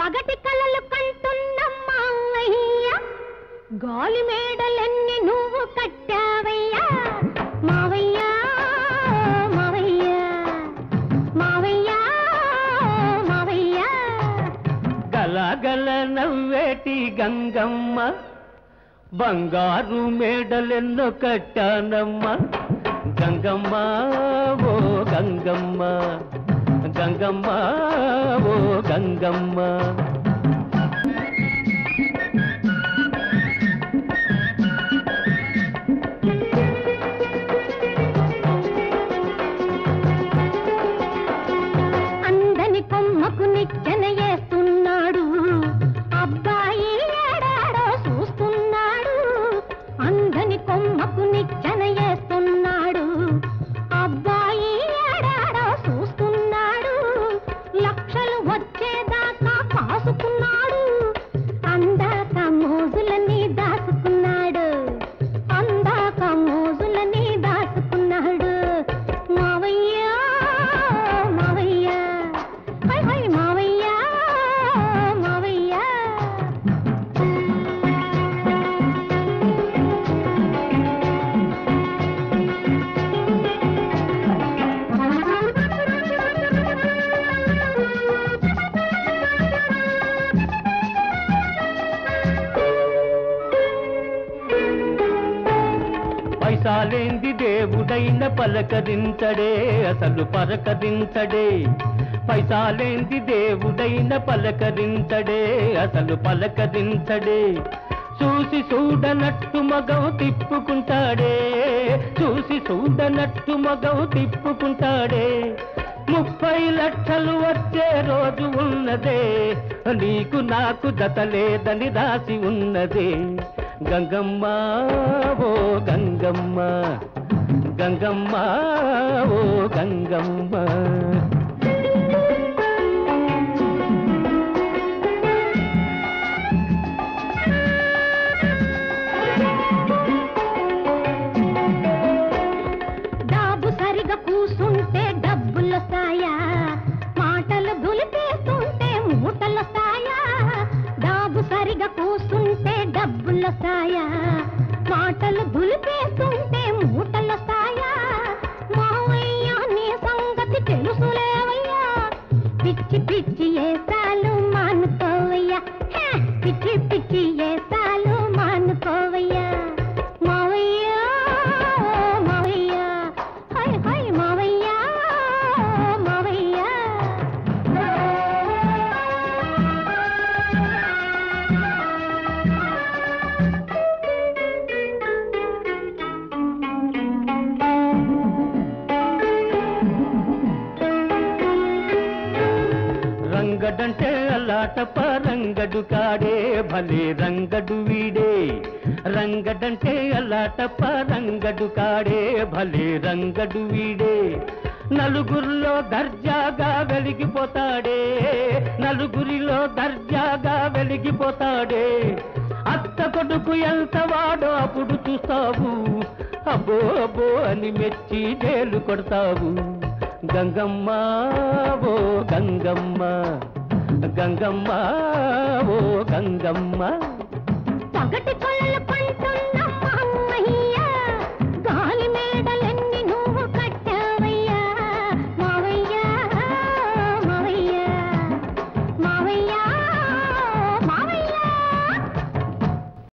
పగటి కలలు కంటున్న మావయ్య గాలి మేడలన్నీ నువ్వు కట్టావయ్యా మావయ్య మావయ్య మావయ్య మావయ్య గలగల నవ్వేటి గంగమ్మ బంగారు మేడలెన్నో కట్టానమ్మ గంగమ్మ ఓ గంగమ్మ గంగమ్మ ఓ గంగమ్మ అందని కొమ్మకు నిచ్చెన వేస్తున్నాడు అబ్బాయి ఏడాడో చూస్తున్నాడు అందని కొమ్మకు నిచ్చెన వేస్తున్నాడు అబ్బాయి ఏడాడో చూస్తున్నాడు లక్షలు వచ్చేదాకా కాసుకున్నాడు అందాక మోజులని దాచుకున్నాడు అందాక మోజులని దాచుకున్నాడు మావయ్య మావయ్య హై హై మావయ్య మావయ్య పైసాలేంది దేవుడైన పలకరించడే అసలు పలకరించడే పైసాలేంది దేవుడైన పలకరించడే అసలు పలకరించడే చూసి చూడనట్టు మగం తిప్పుకుంటాడే చూసి చూడనట్టు మగం తిప్పుకుంటాడే ముప్పై లక్షలు వచ్చే రోజు ఉన్నదే నీకు నాకు జత లేదని రాసి ఉన్నదే గంగమ్మ ఓ గంగమ్మ గంగమ్మ ఓ గంగమ్మ డాబు సరిగా కూసుంటే డబ్బుల సాయా మాటలు దులిపేస్తుంటే మూటల సాయా డాబు సరిగా కూసుంటే డబ్బుల సాయా మాటలు దులిపేస్తుంటే మూటల సాయా మావయ్య నీ సంగతి తెలుసులేవయ్యా పిచ్చి పిచ్చి ఏసాలు మానుకోవయ్యా హే! పిచ్చి పిచ్చి ఏసాలు మానుకోవయ్యా మావయ్య మావయ్య హై హై మావయ్య మావయ్య రంగడంటే అల్లాటప రంగడు కాడే భలే రంగడు వీడే రంగడంటే అల్లాటప రంగడు కాడే భలే రంగడు వీడే నలుగురిలో దర్జాగా వెలిగిపోతాడే నలుగురిలో దర్జాగా వెలిగిపోతాడే అత్త కొడుకు ఎంత వాడో అప్పుడు చూస్తావు అబ్బో అబ్బో అని మెచ్చి జైలు కొడతావు గంగమ్మ ఓ గంగమ్మ గంగమ్మ ఓ గంగమ్మ పగటి కొలలు పంటున్న